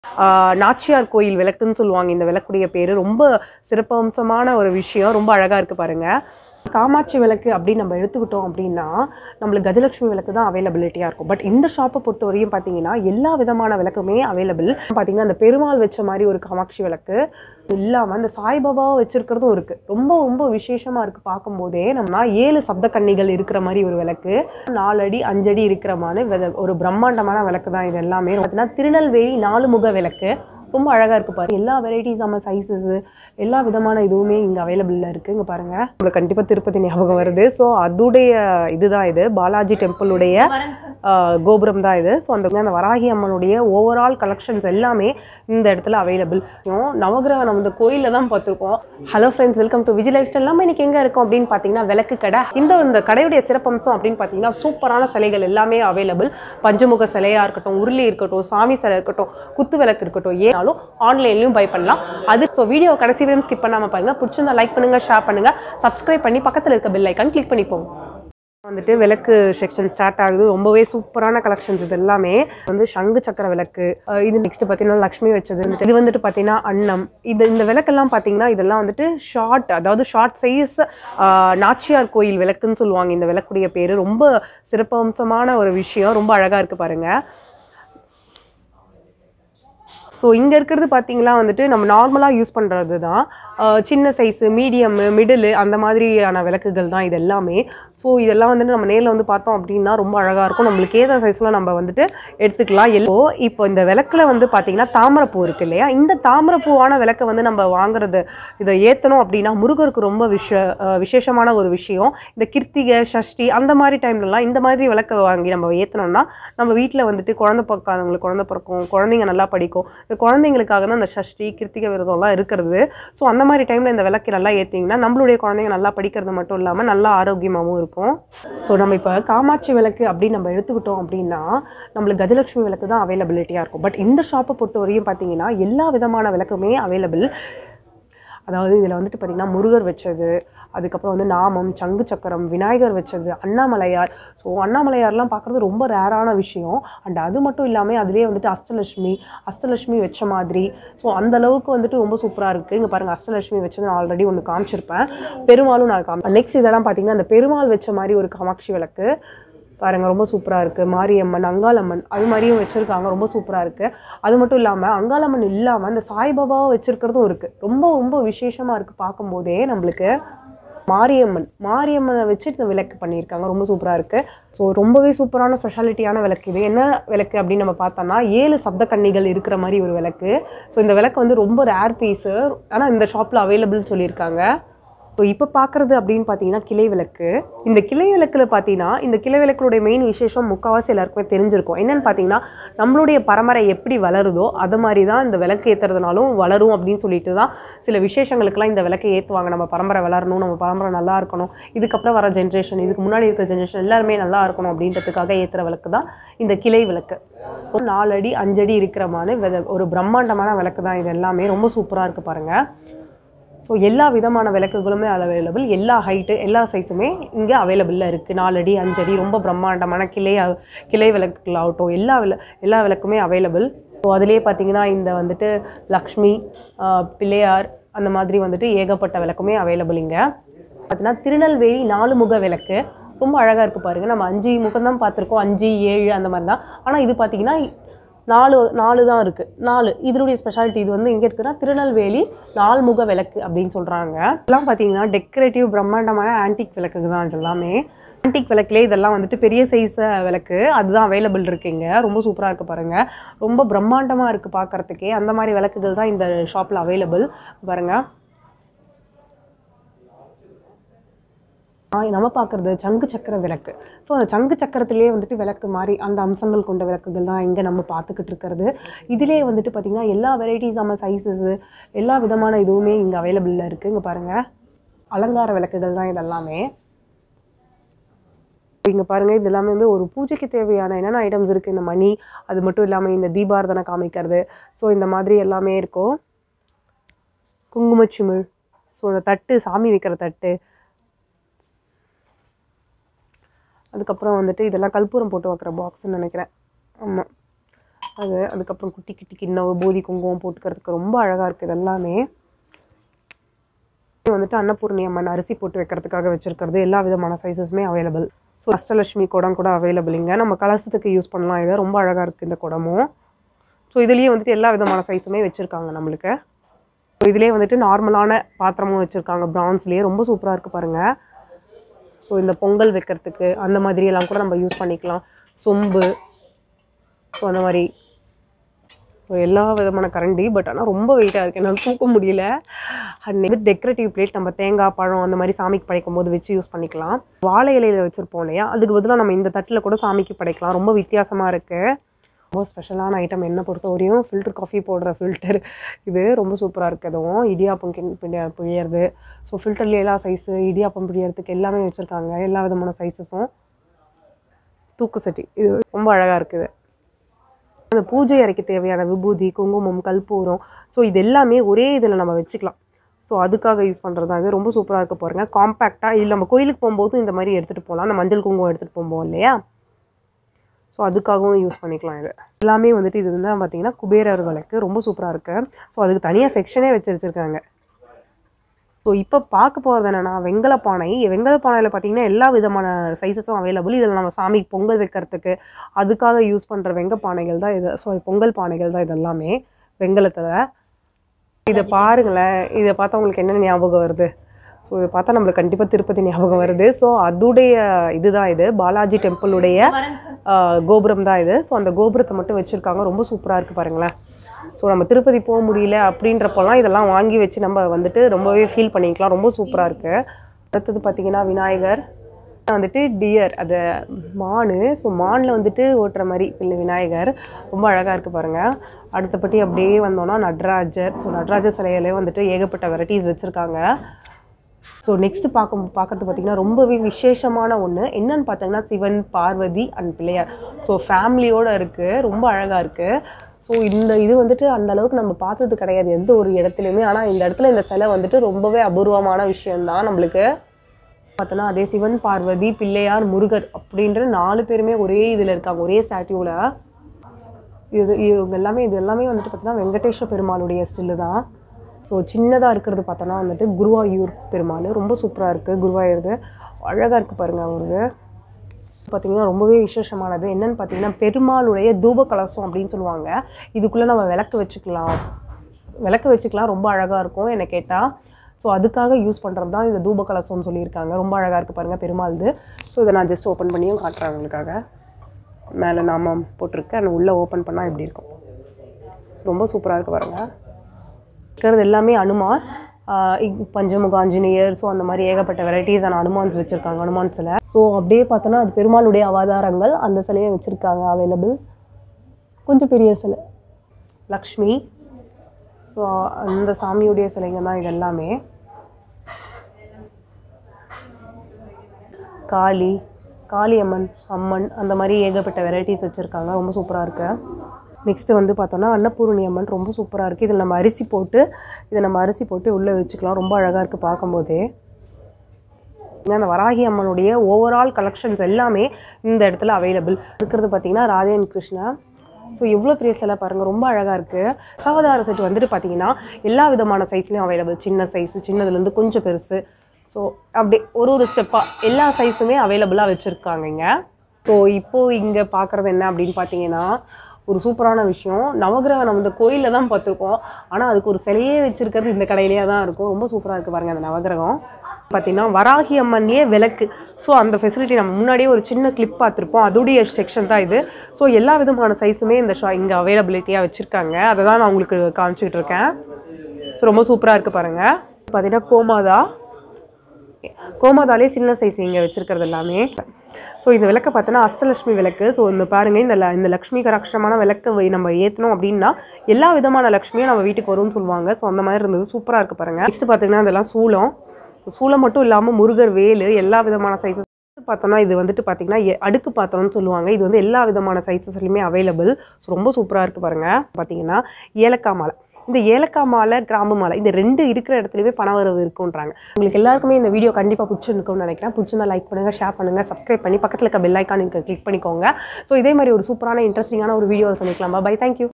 ஆஹ் நாச்சியார் கோயில் விளக்குன்னு சொல்லுவாங்க இந்த விளக்குடைய பேர் ரொம்ப சிறப்பம்சமான ஒரு விஷயம் ரொம்ப அழகாக இருக்குது பாருங்க காமாட்சி விளக்கு அப்படின்னு நம்ம எடுத்துக்கிட்டோம் அப்படின்னா நம்மளுக்கு கஜலட்சுமி விளக்கு தான் அவைலபிலிட்டியாக இருக்கும் பட் இந்த ஷாப்பை பொறுத்த வரையும் பார்த்தீங்கன்னா எல்லா விதமான விளக்குமே அவைலபிள் பார்த்தீங்கன்னா அந்த பெருமாள் வச்ச மாதிரி ஒரு காமாட்சி விளக்கு இல்லாமல் அந்த சாய்பாபாவை வச்சிருக்கிறதும் இருக்குது ரொம்ப ரொம்ப விசேஷமாக இருக்குது பார்க்கும்போதே நம்ம ஏழு சப்த கன்னிகள் இருக்கிற மாதிரி ஒரு விளக்கு நாலு அடி அஞ்சடி இருக்கிற மாதிரி வித- ஒரு பிரம்மாண்டமான விளக்கு தான் இது எல்லாமே பார்த்தீங்கன்னா திருநெல்வேலி நாலு முக விளக்கு ரொம்ப அழகாக இருக்குது பாரு எல்லா வெரைட்டிஸான சைஸஸ் எல்லா விதமான இதுவுமே இங்கே அவைலபிளில் இருக்குது இங்கே பாருங்கள் உங்களுக்கு கண்டிப்பாக திருப்பதி ஞாபகம் வருது ஸோ அதுடைய இதுதான் இது பாலாஜி டெம்பிளுடைய ஆஹ், கோபுரம் தான் இது ஸோ அந்த அந்த வராகி அம்மனுடைய ஓவரால் கலெக்ஷன்ஸ் எல்லாமே இந்த இடத்துல அவைலபிள் நவகிரகம் நம்ம இந்த கோயிலில் தான் பார்த்துருக்கோம் hello friends welcome to Vijay life style நம்ம இன்னைக்கு எங்கே இருக்கோம் அப்படின்னு பார்த்தீங்கன்னா விளக்கு கடை இந்த இந்த கடையுடைய சிறப்பம்சம் அப்படின்னு பார்த்தீங்கன்னா சூப்பரான சிலைகள் எல்லாமே அவைலபிள் பஞ்சமுக சிலையாக இருக்கட்டும் உருளி இருக்கட்டும் சாமி சிலை இருக்கட்டும் குத்து விளக்கு இருக்கட்டும் ஏனாலும் ஆன்லைன்லையும் பை பண்ணலாம் அது ஸோ வீடியோ கடைசி வரையும் ஸ்கிப் பண்ணாமல் பாருங்க பிடிச்சிருந்தா லைக் பண்ணுங்க ஷேர் பண்ணுங்க சப்ஸ்கிரைப் பண்ணி பக்கத்தில் இருக்க பெல் ஐக்கான் கிளிக் பண்ணி போங்க வந்துட்டு விளக்கு செக்ஷன் ஸ்டார்ட் ஆகுது ரொம்பவே சூப்பரான கலெக்ஷன்ஸ் இது எல்லாமே வந்து சங்கு சக்கர விளக்கு அஹ் இது நெக்ஸ்ட் பார்த்தீங்கன்னா லக்ஷ்மி வச்சது இது வந்துட்டு பார்த்தீங்கன்னா அன்னம் இது இந்த விளக்கெல்லாம் பார்த்தீங்கன்னா இதெல்லாம் வந்துட்டு ஷார்ட் அதாவது ஷார்ட் சைஸ் நாச்சியார் கோயில் விளக்குன்னு சொல்லுவாங்க இந்த விளக்குடைய பேர் ரொம்ப சிறப்பம்சமான ஒரு விஷயம் ரொம்ப அழகாக இருக்குது பாருங்க ஸோ இங்கே இருக்கிறது பார்த்தீங்களா வந்துட்டு நம்ம நார்மலாக யூஸ் பண்ணுறது தான் அஹ் சின்ன சைஸு மீடியமு மிடிலு அந்த மாதிரியான விளக்குகள் தான் இது எல்லாமே ஸோ இதெல்லாம் வந்துட்டு நம்ம நேரில் வந்து பார்த்தோம் அப்படின்னா ரொம்ப அழகாக இருக்கும் நம்மளுக்கு ஏத சைஸில் நம்ம வந்துட்டு எடுத்துக்கலாம் எல்லோ இப்போ இந்த விளக்குல வந்து பார்த்தீங்கன்னா தாமரைப்பூ இருக்கு இல்லையா இந்த தாமரைப்பூவான விளக்கை வந்து நம்ம வாங்குறது இதை ஏற்றணும் அப்படின்னா முருகருக்கு ரொம்ப விஷ அஹ் விசேஷமான ஒரு விஷயம் இந்த கிருத்திகை சஷ்டி அந்த மாதிரி டைம்லலாம் இந்த மாதிரி விளக்கை வாங்கி நம்ம ஏற்றணும்னா நம்ம வீட்டில் வந்துட்டு குழந்தை பிறக்காதவங்களுக்கு குழந்தை பிறக்கும் குழந்தைங்க நல்லா படிக்கும் இந்த குழந்தைங்களுக்காக தான் இந்த சஷ்டி கிருத்திகை விரதம்லாம் இருக்கிறது ஸோ அந்த மாதிரி டைமில் இந்த விளக்கு நல்லா ஏற்றிங்கன்னா நம்மளுடைய குழந்தைங்க நல்லா படிக்கிறது மட்டும் இல்லாமல் நல்லா ஆரோக்கியமாகவும் இருக்கும் ஸோ நம்ம இப்போ காமாட்சி விளக்கு அப்படின்னு நம்ம எடுத்துக்கிட்டோம் அப்படின்னா நம்மளுக்கு கஜலட்சுமி விளக்கு தான் அவைலபிலிட்டியாக இருக்கும் பட் இந்த ஷாப்பை பொறுத்த வரையும் பார்த்தீங்கன்னா எல்லா விதமான விளக்குமே அவைலபிள் அதாவது இதில் வந்துட்டு பார்த்திங்கன்னா முருகர் வச்சது அதுக்கப்புறம் வந்து நாமம் சங்கு சக்கரம் விநாயகர் வச்சது அண்ணாமலையார் ஸோ அண்ணாமலையார்லாம் பார்க்குறது ரொம்ப ரேரான விஷயம் அண்ட் அது மட்டும் இல்லாமல் அதுலேயே வந்துட்டு அஷ்டலட்சுமி அஷ்டலட்சுமி வச்ச மாதிரி ஸோ அந்த அளவுக்கு வந்துட்டு ரொம்ப சூப்பராக இருக்குது இங்கே பாருங்கள் அஷ்டலட்சுமி வச்சது நான் ஆல்ரெடி ஒன்று காமிச்சிருப்பேன் பெருமாளும் நான் காமி நெக்ஸ்ட் இதெல்லாம் பார்த்தீங்கன்னா அந்த பெருமாள் வச்ச மாதிரி ஒரு காமாட்சி விளக்கு பாருங்க ரொம்ப சூப்பராக இருக்குது மாரியம்மன் அங்காளம்மன் அது மாதிரியும் வச்சுருக்காங்க ரொம்ப சூப்பராக இருக்குது அது மட்டும் இல்லாமல் அங்காளம்மன் இல்லாமல் அந்த சாய்பாபாவை வச்சுருக்கிறதும் இருக்குது ரொம்ப ரொம்ப விசேஷமாக இருக்குது பார்க்கும்போதே நம்மளுக்கு மாரியம்மன் மாரியம்மனை வச்சு இந்த விளக்கு பண்ணியிருக்காங்க ரொம்ப சூப்பராக இருக்குது ஸோ ரொம்பவே சூப்பரான ஸ்பெஷாலிட்டியான விளக்கு இது என்ன விளக்கு அப்படின்னு நம்ம பார்த்தோம்னா ஏழு சப்த கன்னிகள் இருக்கிற மாதிரி ஒரு விளக்கு ஸோ இந்த விளக்கு வந்து ரொம்ப ரேர் பீஸு ஆனால் இந்த ஷாப்பில் அவைலபிள் சொல்லியிருக்காங்க ஸோ இப்போ பார்க்குறது அப்படின்னு பார்த்தீங்கன்னா கிளை விளக்கு இந்த கிளை விளக்கில் பார்த்தீங்கன்னா இந்த கிளை விளக்குடைய மெயின் விசேஷம் முக்கால்வாசி எல்லாருக்குமே தெரிஞ்சிருக்கும் என்னென்னு பார்த்தீங்கன்னா நம்மளுடைய பரம்பரை எப்படி வளருதோ அது மாதிரி தான் இந்த விளக்கு ஏற்றுறதுனாலும் வளரும் அப்படின்னு சொல்லிட்டு தான் சில விசேஷங்களுக்கெல்லாம் இந்த விளக்கை ஏற்றுவாங்க நம்ம பரம்பரை வளரணும் நம்ம பரம்பரை நல்லா இருக்கணும் இதுக்கப்புறம் வர ஜென்ரேஷன் இதுக்கு முன்னாடி இருக்கிற ஜென்ரேஷன் எல்லாருமே நல்லா இருக்கணும் அப்படின்றதுக்காக ஏற்றுற விளக்கு தான் இந்த கிளை விளக்கு ஒரு நாலு அடி அஞ்சடி இருக்கிற மாதிரி வித- ஒரு பிரம்மாண்டமான விளக்கு தான் இது எல்லாமே ரொம்ப சூப்பராக இருக்குது பாருங்கள் ஸோ எல்லா விதமான விளக்குகளுமே அவைலபிள் எல்லா ஹைட்டு எல்லா சைஸுமே இங்கே அவைலபிளில் இருக்குது நாலடி அஞ்சடி ரொம்ப பிரம்மாண்டமான கிளை அ- கிளை விளக்குகளாகட்டும் எல்லா விள எல்லா விளக்குமே அவைலபிள் ஸோ அதுலேயே பார்த்தீங்கன்னா இந்த வந்துட்டு லக்ஷ்மி ஆஹ், பிள்ளையார் அந்த மாதிரி வந்துட்டு ஏகப்பட்ட விளக்குமே அவைலபிள் இங்கே பார்த்தீங்கன்னா திருநெல்வேலி நாலு முக விளக்கு ரொம்ப அழகாக இருக்குது பாருங்கள் நம்ம அஞ்சு முகம் தான் பார்த்துருக்கோம் அஞ்சு ஏழு அந்த மாதிரி தான் ஆனால் இது பார்த்தீங்கன்னா நாலு நாலு தான் இருக்குது நாலு இதனுடைய ஸ்பெஷாலிட்டி இது வந்து எங்கே இருக்குன்னா திருநெல்வேலி நால்முக விளக்கு அப்படின்னு சொல்கிறாங்க இதெல்லாம் பார்த்தீங்கன்னா டெக்கரேட்டிவ் பிரம்மாண்டமான ஆன்டிக் விளக்கு தான் இது எல்லாமே ஆன்டிக் விளக்குலேயே இதெல்லாம் வந்துட்டு பெரிய சைஸ் விளக்கு அதுதான் அவைலபிள் இருக்குங்க ரொம்ப சூப்பராக இருக்குது பாருங்கள் ரொம்ப பிரம்மாண்டமாக இருக்குது பார்க்குறதுக்கே அந்த மாதிரி விளக்குகள் தான் இந்த ஷாப்பில் அவைலபிள் பாருங்கள் ஆ, நம்ம பார்க்குறது சங்கு சக்கர விளக்கு ஸோ அந்த சங்கு சக்கரத்திலே வந்துட்டு விளக்கு மாதிரி அந்த அம்சங்கள் கொண்ட விளக்குகள் தான் இங்கே நம்ம பார்த்துக்கிட்டு இருக்கிறது இதிலே வந்துட்டு பார்த்திங்கன்னா எல்லா வெரைட்டிஸான சைஸஸு எல்லா விதமான இதுவுமே இங்கே அவைலபிளில் இருக்குது இங்கே பாருங்கள் அலங்கார விளக்குகள் தான் இதெல்லாமே இங்கே பாருங்கள் இது எல்லாமே வந்து ஒரு பூஜைக்கு தேவையான என்னென்ன ஐட்டம்ஸ் இருக்குது இந்த மணி அது மட்டும் இல்லாமல் இந்த தீபாரதனை காமிக்கிறது ஸோ இந்த மாதிரி எல்லாமே இருக்கும் குங்குமச்சிமிழ் ஸோ அந்த தட்டு சாமி வைக்கிற தட்டு அதுக்கப்புறம் வந்துட்டு இதெல்லாம் கற்பூரம் போட்டு வைக்கிற பாக்ஸ்ன்னு நினைக்கிறேன் ஆமாம் அது அதுக்கப்புறம் குட்டி குட்டி கிண்ணம் பூதி குங்குமம் போட்டுக்கிறதுக்கு ரொம்ப அழகாக இருக்குது இது எல்லாமே இது வந்துட்டு அன்னபூர்ணி அம்மன் அரிசி போட்டு வைக்கிறதுக்காக வச்சிருக்கிறது எல்லா விதமான சைஸஸுமே அவைலபிள் ஸோ அஷ்டலட்சுமி குடம் கூட அவைலபிள் இங்கே நம்ம கலசத்துக்கு யூஸ் பண்ணலாம் இது ரொம்ப அழகாக இருக்குது இந்த குடமும் ஸோ இதுலேயே வந்துட்டு எல்லா விதமான சைஸுமே வச்சுருக்காங்க நம்மளுக்கு ஸோ இதுலேயே வந்துட்டு நார்மலான பாத்திரமும் வச்சுருக்காங்க ப்ரான்ஸ்லேயே ரொம்ப சூப்பராக இருக்குது பாருங்கள் ஸோ இந்த பொங்கல் வைக்கிறதுக்கு அந்த மாதிரி எல்லாம் கூட நம்ம யூஸ் பண்ணிக்கலாம் சொம்பு ஸோ அந்த மாதிரி ஸோ எல்லா விதமான கரண்டி பட் ஆனால் ரொம்ப வெயிட்டாக இருக்குது என்னால் தூக்க முடியல அண்ட் இது டெக்கரேட்டிவ் பிளேட் நம்ம தேங்காய் பழம் அந்த மாதிரி சாமிக்கு படைக்கும் போது வச்சு யூஸ் பண்ணிக்கலாம் வாழை இலையில வச்சுருப்போம் இல்லையா அதுக்கு பதிலாக நம்ம இந்த தட்டில் கூட சாமிக்கு படைக்கலாம் ரொம்ப வித்தியாசமாக இருக்குது ரொம்ப ஸ்பெஷலான ஐட்டம் என்ன பொறுத்தவரையும் ஃபில்டர் காஃபி போடுற ஃபில்டர் இது ரொம்ப சூப்பராக இருக்குது அதுவும் இடியாப்பம் கிண் பிடி- பிழியறது ஸோ ஃபில்டர்லேயே எல்லா சைஸு இடியாப்பம் பிழியறதுக்கு எல்லாமே வச்சுருக்காங்க எல்லா விதமான சைஸஸும் தூக்கு சட்டி இது ரொம்ப அழகாக இருக்குது அந்த பூஜை அறைக்கு தேவையான விபூதி குங்குமம் கற்பூரம் ஸோ இது எல்லாமே ஒரே இதில் நம்ம வச்சுக்கலாம் ஸோ அதுக்காக யூஸ் பண்ணுறது தான் இது ரொம்ப சூப்பராக இருக்க பாருங்க காம்பேக்டாக இல்லை நம்ம கோயிலுக்கு போகும்போது இந்த மாதிரி எடுத்துகிட்டு போகலாம் அந்த மஞ்சள் குங்குமம் எடுத்துகிட்டு போகும்போது இல்லையா ஸோ அதுக்காகவும் யூஸ் பண்ணிக்கலாம் இது எல்லாமே வந்துட்டு இது வந்து பார்த்தீங்கன்னா குபேரர் விளக்கு ரொம்ப சூப்பராக இருக்குது ஸோ அதுக்கு தனியாக செக்ஷனே வச்சு வச்சுருக்காங்க ஸோ இப்போ பார்க்க போகிறது என்னென்னா வெங்கல பானை வெங்கல பானையில் பார்த்தீங்கன்னா எல்லா விதமான சைஸஸும் அவைலபிள் இதில் நம்ம சாமிக்கு பொங்கல் வைக்கிறதுக்கு அதுக்காக யூஸ் பண்ணுற வெங்க பானைகள் தான் இது ஸோ பொங்கல் பானைகள் தான் இது எல்லாமே வெங்கலத்தில் இதை பாருங்களேன் இதை பார்த்தா உங்களுக்கு என்ன ஞாபகம் வருது ஸோ இதை பார்த்தா நம்மளுக்கு கண்டிப்பாக திருப்பதி ஞாபகம் வருது ஸோ அதுடைய இதுதான் இது பாலாஜி டெம்பிளுடைய ஆஹ், கோபுரம் தான் இது ஸோ அந்த கோபுரத்தை மட்டும் வச்சுருக்காங்க ரொம்ப சூப்பராக இருக்குது பாருங்களேன் ஸோ நம்ம திருப்பதி போக முடியல அப்படின்றப்போலாம் இதெல்லாம் வாங்கி வச்சு நம்ம வந்துட்டு ரொம்பவே ஃபீல் பண்ணிக்கலாம் ரொம்ப சூப்பராக இருக்குது அடுத்தது பார்த்தீங்கன்னா விநாயகர் வந்துட்டு டியர் அது மானு ஸோ மானில் வந்துட்டு ஓட்டுற மாதிரி இல்லை விநாயகர் ரொம்ப அழகாக இருக்குது பாருங்கள் அடுத்தபடி அப்படியே வந்தோம்னா நடராஜர் ஸோ நடராஜர் சிலையிலே வந்துட்டு ஏகப்பட்ட வெரைட்டிஸ் வச்சுருக்காங்க ஸோ நெக்ஸ்ட் பார்க்க பார்க்கறது பார்த்திங்கன்னா ரொம்பவே விசேஷமான ஒன்று என்னன்னு பார்த்தீங்கன்னா சிவன் பார்வதி அண்ட் பிள்ளையார் ஸோ ஃபேமிலியோடு இருக்குது ரொம்ப அழகாக இருக்குது ஸோ இந்த இது வந்துட்டு அந்த அளவுக்கு நம்ம பார்த்தது கிடையாது எந்த ஒரு இடத்துலையுமே ஆனால் இந்த இடத்துல இந்த சிலை வந்துட்டு ரொம்பவே அபூர்வமான விஷயம்தான் நம்மளுக்கு பார்த்தோன்னா அதே சிவன் பார்வதி பிள்ளையார் முருகர் அப்படின்ற நாலு பேருமே ஒரே இதில் இருக்காங்க ஒரே ஸ்டாட்யூவில் இது இவங்க எல்லாமே இது எல்லாமே வந்துட்டு பார்த்தீங்கன்னா வெங்கடேஸ்வர பெருமாளுடைய ஸ்டில்லு தான் ஸோ சின்னதாக இருக்கிறது பார்த்தோன்னா வந்துட்டு குருவாயூர் பெருமாள் ரொம்ப சூப்பராக இருக்குது குருவாயூர் அழகாக இருக்குது பாருங்கள் அவருக்கு பார்த்தீங்கன்னா ரொம்பவே விசேஷமானது என்னன்னு பார்த்தீங்கன்னா பெருமாளுடைய தூப கலசம் அப்படின்னு சொல்லுவாங்க இதுக்குள்ளே நம்ம விளக்கு வச்சுக்கலாம் விளக்கு வச்சுக்கலாம் ரொம்ப அழகாக இருக்கும் என்னை கேட்டால் ஸோ அதுக்காக யூஸ் பண்ணுறது தான் இந்த தூப கலசம்னு சொல்லியிருக்காங்க ரொம்ப அழகாக இருக்குது பாருங்கள் பெருமாள்து ஸோ இதை நான் ஜஸ்ட் ஓப்பன் பண்ணியும் காட்டுறேன் உங்களுக்காக மேலே நாமம் போட்டிருக்கு அண்ட் உள்ளே ஓப்பன் பண்ணால் இப்படி இருக்கும் ரொம்ப சூப்பராக இருக்குது பாருங்கள் இருக்கிறது எல்லாமே அனுமார் ஆஹ் இக்- பஞ்சமுக ஆஞ்சநேயர் ஸோ அந்த மாதிரி ஏகப்பட்ட வெரைட்டிஸான அனுமான்ஸ் வச்சுருக்காங்க அனுமான் சிலை ஸோ அப்படியே பார்த்தோன்னா அது பெருமாளுடைய அவதாரங்கள் அந்த சிலையை வச்சுருக்காங்க அவைலபிள் கொஞ்சம் பெரிய சிலை லக்ஷ்மி ஸோ அந்த சாமியுடைய சிலைங்க தான் இது எல்லாமே காளி காளியம்மன் அம்மன் அந்த மாதிரி ஏகப்பட்ட வெரைட்டிஸ் வச்சுருக்காங்க ரொம்ப சூப்பராக இருக்கு நெக்ஸ்ட்டு வந்து பார்த்தோன்னா அன்னபூரணி அம்மன் ரொம்ப சூப்பராக இருக்குது இதில் நம்ம அரிசி போட்டு இதை நம்ம அரிசி போட்டு உள்ளே வச்சுக்கலாம் ரொம்ப அழகாக இருக்குது பார்க்கும்போதே ஏன்னா அந்த வராகி அம்மனுடைய ஓவரால் கலெக்ஷன்ஸ் எல்லாமே இந்த இடத்துல அவைலபிள் இருக்கிறது பார்த்தீங்கன்னா ராதே அண்ட் கிருஷ்ணா ஸோ எவ்வளோ பெரிய சிலை பாருங்கள் ரொம்ப அழகாக இருக்குது சவதார செட் வந்துட்டு பார்த்தீங்கன்னா எல்லா விதமான சைஸ்லையும் அவைலபிள் சின்ன சைஸு சின்னதுலேருந்து கொஞ்சம் பெருசு ஸோ அப்படியே ஒரு ஒரு ஸ்டெப்பாக எல்லா சைஸுமே அவைலபிளாக வச்சுருக்காங்க இங்கே ஸோ இப்போது இங்கே பார்க்குறது என்ன அப்படின்னு பார்த்தீங்கன்னா ஒரு சூப்பரான விஷயம் நவகிரகம் நம்ம இந்த கோயிலில் தான் பார்த்துருக்கோம் ஆனால் அதுக்கு ஒரு சிலையே வச்சுருக்கிறது இந்த கடையிலேயே தான் இருக்கும் ரொம்ப சூப்பராக இருக்குது பாருங்கள் அந்த நவகிரகம் பார்த்தீங்கன்னா வராகி அம்மன்லேயே விளக்கு ஸோ அந்த ஃபெசிலிட்டி நம்ம முன்னாடியே ஒரு சின்ன கிளிப் பார்த்துருப்போம் அதோடைய செக்ஷன் தான் இது ஸோ எல்லா விதமான சைஸுமே இந்த ஷா இங்கே அவைலபிலிட்டியாக வச்சுருக்காங்க அதை தான் நான் உங்களுக்கு காமிச்சிக்கிட்டு இருக்கேன் ஸோ ரொம்ப சூப்பராக இருக்குது பாருங்கள் பார்த்தீங்கன்னா கோமாதா கோமாதாலே சின்ன சைஸ் இங்கே வச்சுருக்கிறது எல்லாமே ஸோ இந்த விளக்கை பார்த்தோன்னா அஷ்டலட்சுமி விளக்கு ஸோ இந்த பாருங்கள் இந்த ல- இந்த லக்ஷ்மி கராட்சரமான விளக்கை வை- நம்ம ஏற்றணும் அப்படின்னா எல்லா விதமான லக்ஷ்மியும் நம்ம வீட்டுக்கு வரும்னு சொல்லுவாங்க ஸோ அந்த மாதிரி இருந்தது சூப்பராக இருக்குது பாருங்கள் நெக்ஸ்ட் பார்த்தீங்கன்னா இதெல்லாம் சூலம் சூலம் மட்டும் இல்லாமல் முருகர் வேலு எல்லா விதமான சைஸஸ் பார்த்தோன்னா இது வந்துட்டு பார்த்தீங்கன்னா எ- அடுக்கு பாத்திரம்னு சொல்லுவாங்க இது வந்து எல்லா விதமான சைஸஸ்லையுமே அவைலபிள் ஸோ ரொம்ப சூப்பராக இருக்குது பாருங்கள் பார்த்தீங்கன்னா ஏலக்காய் மாலை இந்த ஏலக்காய் மாலை கிராம்பு மாலை இந்த ரெண்டு இருக்கிற இடத்துலவே பணவரவு இருக்குன்றாங்க உங்களுக்கு எல்லாருக்குமே இந்த வீடியோ கண்டிப்பாக பிடிச்சிருக்கும்னு நினைக்கிறேன் பிடிச்சிருந்தா லைக் பண்ணுங்கள் ஷேர் பண்ணுங்கள் சப்ஸ்கிரைப் பண்ணி பக்கத்தில் இருக்க பெல் ஐக்கான் கிளிக் பண்ணிக்கோங்க ஸோ இதே மாதிரி ஒரு சூப்பரான இன்ட்ரெஸ்டிங்கான ஒரு வீடியோ சந்திக்கலாம் பை தேங்க்யூ